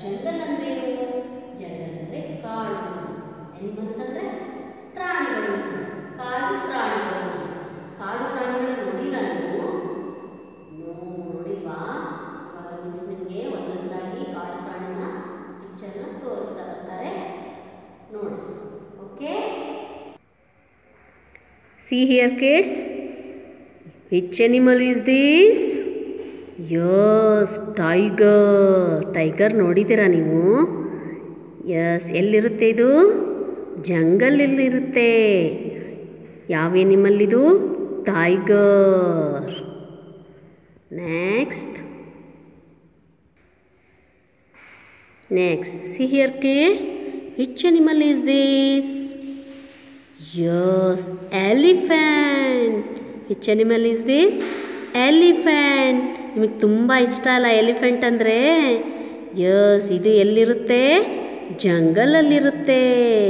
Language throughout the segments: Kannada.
ಜಂಗಲ್ ಅಂದ್ರೆ ಏನು ಜಂಗಲ್ ಅಂದ್ರೆ ಕಾಡು ಅನಿಮಲ್ಸ್ ಅಂದ್ರೆ ಪ್ರಾಣಿಗಳು ಕಾಡು ಪ್ರಾಣಿಗಳು ಕಾಡು ಪ್ರಾಣಿಗಳು ನೋಡಿರ ನೀವು ನೋಡಿಲ್ವಾ ಇವಾಗ ಮಿಸ್ ನಿಮಗೆ ಒಂದೊಂದಾಗಿ ಕಾಡು ಪ್ರಾಣಿನ ಪಿಕ್ಚರ್ನ ತೋರಿಸ್ತಾ ಬರ್ತಾರೆ ನೋಡಿ okay See here, kids. Which animal is this? Yes tiger tiger ನೋಡಿದ್ದೀರಾ ನೀವು ಯಸ್ ಎಲ್ಲಿರುತ್ತೆ ಇದು ಜಂಗಲಲ್ಲಿರುತ್ತೆ ಯಾವ ಎನಿಮಲ್ ಇದು tiger next next see here kids which animal is this yes elephant which animal is this elephant ನಿಮಗೆ ತುಂಬ ಇಷ್ಟ ಅಲ್ಲ ಎಲಿಫೆಂಟ್ ಅಂದರೆ ಯಸ್ ಇದು ಎಲ್ಲಿರುತ್ತೆ ಜಂಗಲಲ್ಲಿರುತ್ತೆ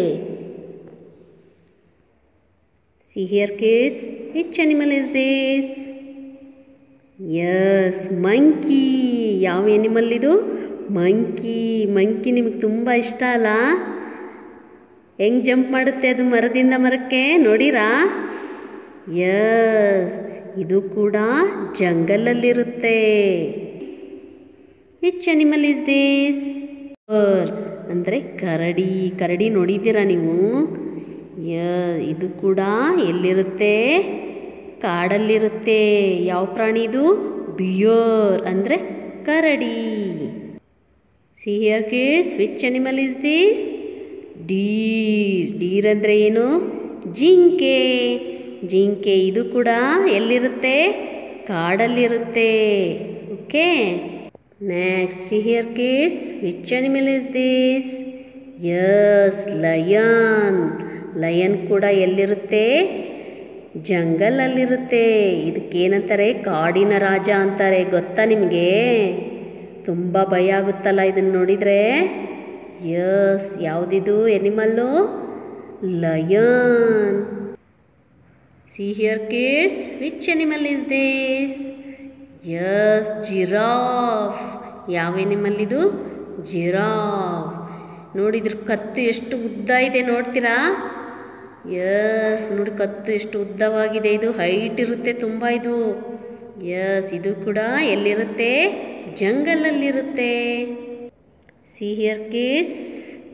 see here kids which animal is this yes monkey ಯಾವ ಎನಿಮಲ್ ಇದು ಮಂಕಿ ಮಂಕಿ ನಿಮಗೆ ತುಂಬ ಇಷ್ಟ ಅಲ್ಲ ಹೆಂಗೆ ಜಂಪ್ ಮಾಡುತ್ತೆ ಅದು ಮರದಿಂದ ಮರಕ್ಕೆ ನೋಡಿರಾ ಯಸ್ ಇದು ಕೂಡ ಜಂಗಲಲ್ಲಿರುತ್ತೆ ವಿಚ್ ಅನಿಮಲ್ ಇಸ್ ದಿಸ್ ಅಂದರೆ ಕರಡಿ ಕರಡಿ ನೋಡಿದ್ದೀರಾ ನೀವು ಯ ಇದು ಕೂಡ ಎಲ್ಲಿರುತ್ತೆ ಕಾಡಲ್ಲಿರುತ್ತೆ ಯಾವ ಪ್ರಾಣಿ ಇದು ಬಿಯರ್ ಅಂದರೆ ಕರಡಿ see here kids which animal is this deer deer ಅಂದರೆ ಏನು ಜಿಂಕೆ ಜಿಂಕೆ ಇದು ಕೂಡ ಎಲ್ಲಿರುತ್ತೆ ಕಾಡಲ್ಲಿರುತ್ತೆ okay next see here kids which animal is this yes lion lion ಕೂಡ ಎಲ್ಲಿರುತ್ತೆ ಜಂಗಲಲ್ಲಿರುತ್ತೆ ಇದಕ್ಕೇನಂತಾರೆ ಕಾಡಿನ ರಾಜ ಅಂತಾರೆ ಗೊತ್ತಾ ನಿಮಗೆ ತುಂಬ ಭಯ ಆಗುತ್ತಲ್ಲ ಇದನ್ನು ನೋಡಿದರೆ ಯಸ್ ಯಾವುದಿದು animal lion see here kids which animal is this yes giraffe ಯಾವ ಎನಿಮಲ್ ಇದು ಜಿರಾಫ್ ನೋಡಿದ್ರ ಕತ್ತು ಎಷ್ಟು ಉದ್ದ ಇದೆ ನೋಡ್ತೀರಾ ಯಸ್ ನೋಡಿ ಕತ್ತು ಎಷ್ಟು ಉದ್ದವಾಗಿದೆ ಇದು ಹೈಟ್ ಇರುತ್ತೆ ತುಂಬ ಇದು ಯಸ್ ಇದು ಕೂಡ ಎಲ್ಲಿರುತ್ತೆ ಜಂಗಲಲ್ಲಿರುತ್ತೆ see here kids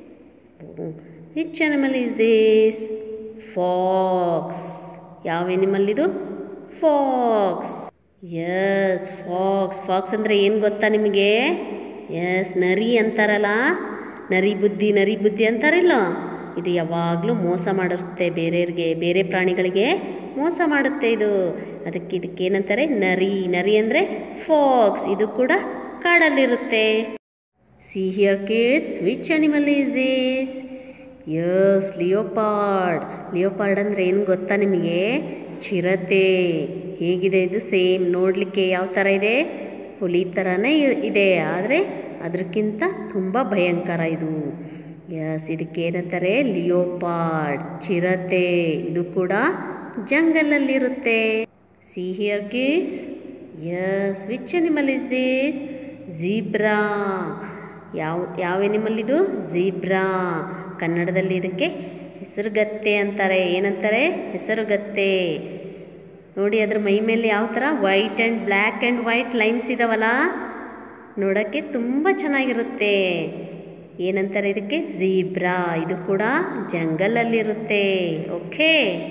which animal is this fox ಯಾವ ಎನಿಮಲ್ ಇದು ಫಾಕ್ಸ್ ಯಸ್ ಫಾಕ್ಸ್ ಫಾಕ್ಸ್ ಅಂದರೆ ಏನು ಗೊತ್ತಾ ನಿಮಗೆ ಎಸ್ ನರಿ ಅಂತಾರಲ್ಲ ನರಿ ಬುದ್ಧಿ ನರಿ ಬುದ್ಧಿ ಅಂತಾರಿಲ್ಲ ಇದು ಯಾವಾಗಲೂ ಮೋಸ ಮಾಡಿರುತ್ತೆ ಬೇರೆಯವ್ರಿಗೆ ಬೇರೆ ಪ್ರಾಣಿಗಳಿಗೆ ಮೋಸ ಮಾಡುತ್ತೆ ಇದು ಅದಕ್ಕೆ ಇದಕ್ಕೆ ಏನಂತಾರೆ ನರಿ ನರಿ ಅಂದರೆ ಫಾಕ್ಸ್ ಇದು ಕೂಡ ಕಾಡಲ್ಲಿರುತ್ತೆ see here kids which animal is this yes leopard leopard ಅಂದರೆ ಏನು ಗೊತ್ತಾ ನಿಮಗೆ ಚಿರತೆ ಹೇಗಿದೆ ಇದು ಸೇಮ್ ನೋಡಲಿಕ್ಕೆ ಯಾವ ಥರ ಇದೆ ಹುಲಿ ಥರನೇ ಇ- ಇದೆ ಆದರೆ ಅದಕ್ಕಿಂತ ತುಂಬ ಭಯಂಕರ ಇದು ಯಸ್ ಇದಕ್ಕೆ ಏನಂತಾರೆ ಲಿಯೋಪಾರ್ಡ್ ಚಿರತೆ ಇದು ಕೂಡ ಜಂಗಲಲ್ಲಿರುತ್ತೆ see here kids yes which animal is this zebra ಯಾವ ಯಾವ ಎನಿಮಲ್ ಇದು ಝೀಬ್ರಾ ಕನ್ನಡದಲ್ಲಿ ಇದಕ್ಕೆ ಹೆಸರುಗತ್ತೆ ಅಂತಾರೆ ಏನಂತಾರೆ ಹೆಸರುಗತ್ತೆ ನೋಡಿ ಅದ್ರ ಮೈ ಮೇಲೆ ಯಾವ ಥರ white and black and white lines ಇದಾವಲ್ಲ ನೋಡೋಕ್ಕೆ ತುಂಬ ಚೆನ್ನಾಗಿರುತ್ತೆ ಏನಂತಾರೆ ಇದಕ್ಕೆ ಝೀಬ್ರಾ ಇದು ಕೂಡ ಜಂಗಲಲ್ಲಿರುತ್ತೆ ಓಕೆ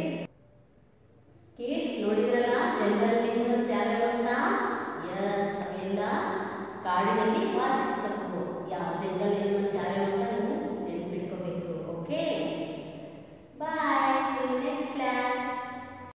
ಕಿಡ್ಸ್ ನೋಡಿದ್ರಲ್ಲ ಜಂಗಲ್ ಅನಿಮಲ್ಸ್ ಯಾವ್ಯಾವ ಅಂತ ಎಸ್ ಅವೆಲ್ಲ ಕಾಡಿನಲ್ಲಿ ವಾಸಿಸ್ತವು ಯಾವ ಜಂಗಲ್ ಅನಿಮಲ್ಸ್ ಯಾವ್ಯಾವ ಅಂತ